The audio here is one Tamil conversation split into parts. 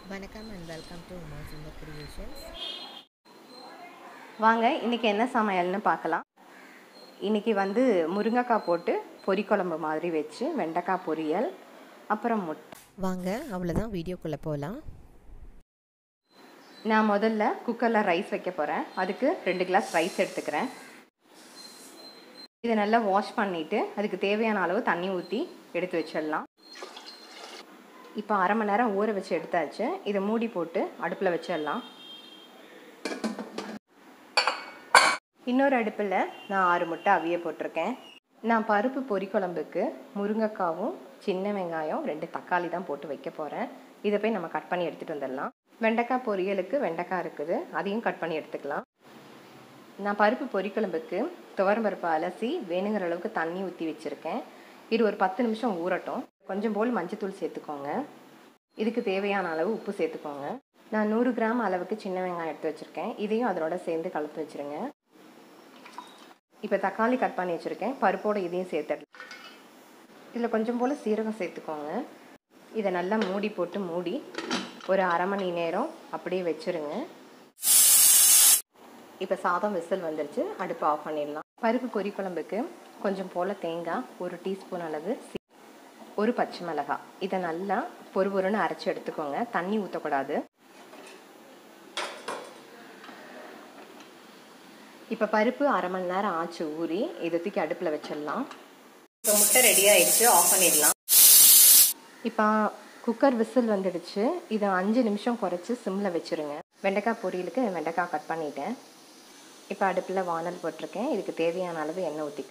வணக்கம் and welcome to Uma Sundar creations வாங்க இன்றைக்கி என்ன சமையல்னு பார்க்கலாம் இன்றைக்கி வந்து முருங்கைக்காய் போட்டு பொரி குழம்பு மாதிரி வச்சு வெண்டைக்காய் பொரியல் அப்புறம் முட்டை வாங்க அவ்வளோதான் வீடியோக்குள்ளே போகலாம் நான் முதல்ல குக்கரில் ரைஸ் வைக்க போகிறேன் அதுக்கு ரெண்டு கிளாஸ் ரைஸ் எடுத்துக்கிறேன் இதை நல்லா வாஷ் பண்ணிவிட்டு அதுக்கு தேவையான அளவு தண்ணி ஊற்றி எடுத்து வச்சிடலாம் இப்போ அரை மணி நேரம் ஊற வச்சு எடுத்தாச்சு இதை மூடி போட்டு அடுப்பில் வச்சிடலாம் இன்னொரு அடுப்பில் நான் ஆறு முட்டை அவிய போட்டிருக்கேன் நான் பருப்பு பொரி குழம்புக்கு முருங்கைக்காவும் சின்ன வெங்காயம் ரெண்டு தக்காளி தான் போட்டு வைக்க போகிறேன் இதை போய் நம்ம கட் பண்ணி எடுத்துகிட்டு வந்துடலாம் வெண்டைக்காய் பொரியலுக்கு வெண்டைக்காய் இருக்குது அதையும் கட் பண்ணி எடுத்துக்கலாம் நான் பருப்பு பொரி குழம்புக்கு துவரம் பருப்பு அலசி வேணுங்கிற அளவுக்கு தண்ணி ஊற்றி வச்சுருக்கேன் இது ஒரு பத்து நிமிஷம் ஊறட்டும் கொஞ்சம் போல் மஞ்சத்தூள் சேர்த்துக்கோங்க இதுக்கு தேவையான அளவு உப்பு சேர்த்துக்கோங்க நான் நூறு கிராம் அளவுக்கு சின்ன வெங்காயம் எடுத்து வச்சுருக்கேன் இதையும் அதனோட சேர்ந்து கலந்து வச்சுருங்க இப்போ தக்காளி கட் பண்ணி வச்சுருக்கேன் பருப்போடு இதையும் சேர்த்துடலாம் இதில் கொஞ்சம் போல் சீரகம் சேர்த்துக்கோங்க இதை நல்லா மூடி போட்டு மூடி ஒரு அரை மணி நேரம் அப்படியே வச்சுருங்க இப்போ சாதம் விசில் வந்துருச்சு அடுப்பு ஆஃப் பண்ணிடலாம் பருப்பு பொரி குழம்புக்கு கொஞ்சம் போல் தேங்காய் ஒரு டீஸ்பூன் அளவு சீ- ஒரு பச்சை மிளகாய் இதை நல்லா பொறு பொறுன்னு அரைச்சி எடுத்துக்கோங்க தண்ணி ஊற்றக்கூடாது இப்போ பருப்பு அரை மணி நேரம் ஆச்சு ஊறி இதை தூக்கி அடுப்பில் வச்சிடலாம் இப்போ முட்டை ரெடி ஆயிடுச்சு ஆஃப் பண்ணிடலாம் இப்போ குக்கர் விசில் வந்துடுச்சு இதை அஞ்சு நிமிஷம் குறைச்சி சிம்மில் வச்சுருங்க வெண்டைக்காய் பொரியலுக்கு வெண்டைக்காய் கட் பண்ணிட்டேன் இப்போ அடுப்பில் வானல் போட்டிருக்கேன் இதுக்கு தேவையான அளவு எண்ணெய் ஊற்றிக்கலாம்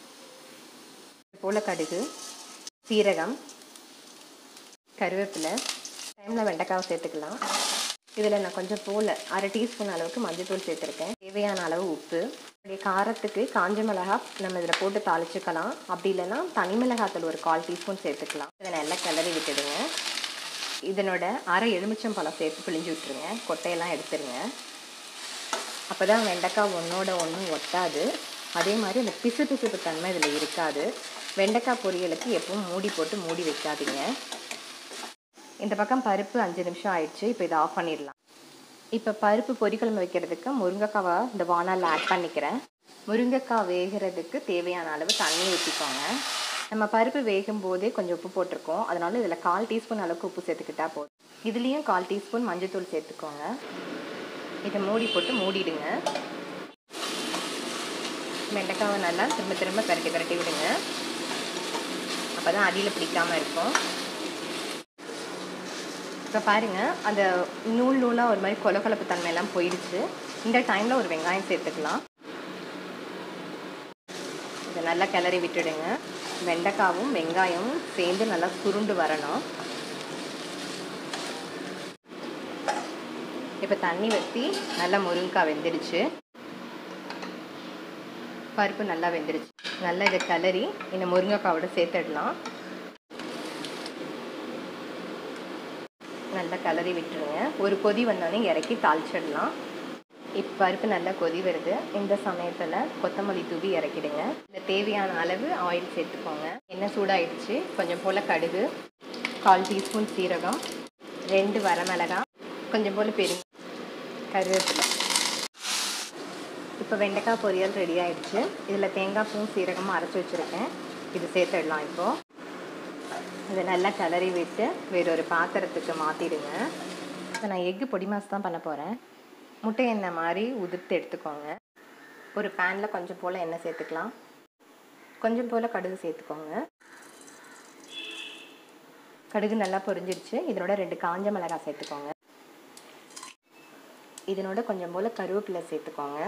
போல கடுகு சீரகம் கருவேப்பிலை டைமில் வெண்டைக்காவை சேர்த்துக்கலாம் இதில் நான் கொஞ்சம் போல் அரை டீஸ்பூன் அளவுக்கு மஞ்சள்தூள் சேர்த்துருக்கேன் தேவையான அளவு உப்பு இதோடைய காரத்துக்கு காஞ்ச மிளகாய் நம்ம இதில் போட்டு தாளிச்சுக்கலாம் அப்படி இல்லைன்னா தனி மிளகாத்தூள் ஒரு கால் டீஸ்பூன் சேர்த்துக்கலாம் இதை நல்லா கிளறி விட்டுடுங்க இதனோட அரை எலுமிச்சம் பழம் சேர்த்து பிழிஞ்சு விட்டுருங்க கொட்டையெல்லாம் எடுத்துருங்க அப்போ தான் வெண்டைக்காய் ஒன்றோட ஒன்று ஒட்டாது அதே மாதிரி அந்த பிசு பிசுப்பு தன்மை இதில் இருக்காது வெண்டைக்காய் பொரியலுக்கு எப்பவும் மூடி போட்டு மூடி வைக்காதீங்க இந்த பக்கம் பருப்பு அஞ்சு நிமிஷம் ஆயிடுச்சு இப்போ இதை ஆஃப் பண்ணிடலாம் இப்போ பருப்பு பொரிக்குழம்பு வைக்கிறதுக்கு முருங்கைக்காவை இந்த வானலில் ஆட் பண்ணிக்கிறேன் முருங்கைக்காய் வேகிறதுக்கு தேவையான அளவு தண்ணி ஊற்றிக்கோங்க நம்ம பருப்பு வேகும் போதே கொஞ்சம் உப்பு போட்டிருக்கோம் அதனால இதில் கால் டீஸ்பூன் அளவுக்கு உப்பு சேர்த்துக்கிட்டா போதும் இதுலேயும் கால் டீஸ்பூன் மஞ்சள்தூள் சேர்த்துக்கோங்க இதை மூடி போட்டு மூடிடுங்க வெண்டைக்காவை நல்லா திரும்ப திரும்ப பரட்டி பரட்டி விடுங்க அப்போ தான் அடியில் பிடிக்காமல் இருக்கும் இப்போ பாருங்கள் அந்த நூல் நூலாக ஒரு மாதிரி கொலகொலப்பு தன்மையெல்லாம் போயிடுச்சு இந்த டைமில் ஒரு வெங்காயம் சேர்த்துக்கலாம் இதை நல்லா கிளறி விட்டுடுங்க வெண்டைக்காவும் வெங்காயமும் சேர்ந்து நல்லா சுருண்டு வரணும் இப்போ தண்ணி வற்றி நல்லா முருங்கைக்காய் வெந்துடுச்சு பருப்பு நல்லா வெந்துடுச்சு நல்லா இதை கிளறி இந்த முருங்கைக்காவோட சேர்த்துடலாம் நல்லா கிளறி விட்டுருங்க ஒரு கொதி வந்தோடனே இறக்கி தாளிச்சிடலாம் இப்போ பருப்பு நல்லா கொதி வருது இந்த சமயத்தில் கொத்தமல்லி தூவி இறக்கிடுங்க இந்த தேவையான அளவு ஆயில் சேர்த்துக்கோங்க எண்ணெய் சூடாயிடுச்சு கொஞ்சம் போல் கடுகு கால் டீஸ்பூன் சீரகம் ரெண்டு வரமிளகாய் கொஞ்சம் போல் பெரிய கருவேப்பிலை இப்போ வெண்டைக்காய் பொரியல் ரெடி ஆயிடுச்சு இதில் தேங்காய் பூ சீரகமும் அரைச்சி வச்சுருக்கேன் இது சேர்த்துடலாம் இப்போது இதை நல்லா கிளறி விட்டு வேறொரு பாத்திரத்துக்கு மாற்றிடுங்க இப்போ நான் எக்கு பொடி மாஸ் தான் பண்ண போகிறேன் முட்டை எண்ணெய் மாதிரி உதிர்த்து எடுத்துக்கோங்க ஒரு பேனில் கொஞ்சம் போல் எண்ணெய் சேர்த்துக்கலாம் கொஞ்சம் போல் கடுகு சேர்த்துக்கோங்க கடுகு நல்லா பொரிஞ்சிருச்சு இதனோட ரெண்டு காஞ்ச மிளகாய் சேர்த்துக்கோங்க இதனோட கொஞ்சம் போல் கருவேப்பிலை சேர்த்துக்கோங்க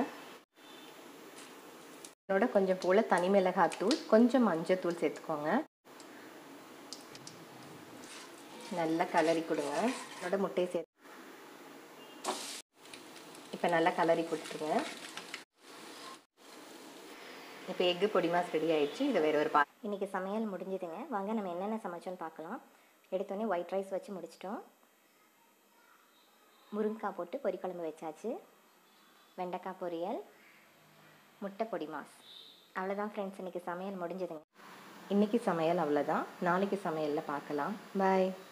இதனோட கொஞ்சம் போல் தனி மிளகாத்தூள் கொஞ்சம் மஞ்சத்தூள் சேர்த்துக்கோங்க நல்லா கலரி கொடுங்க அதோட முட்டையை சேர்த்து இப்போ நல்லா கலரி கொடுத்துருங்க இப்போ எக்கு பொடி மாஸ் ரெடி ஆயிடுச்சு இதை வேற ஒரு பா இன்றைக்கி சமையல் முடிஞ்சுதுங்க வாங்க நம்ம என்னென்ன சமைச்சோன்னு பார்க்கலாம் எடுத்தோடனே ஒயிட் ரைஸ் வச்சு முடிச்சிட்டோம் முருங்கைக்காய் போட்டு பொரிக்குழம்பு வச்சாச்சு வெண்டைக்காய் பொரியல் முட்டை பொடி மாஸ் அவ்வளோதான் ஃப்ரெண்ட்ஸ் இன்றைக்கி சமையல் முடிஞ்சுதுங்க இன்னைக்கு சமையல் அவ்வளோதான் நாளைக்கு சமையலில் பார்க்கலாம் பாய்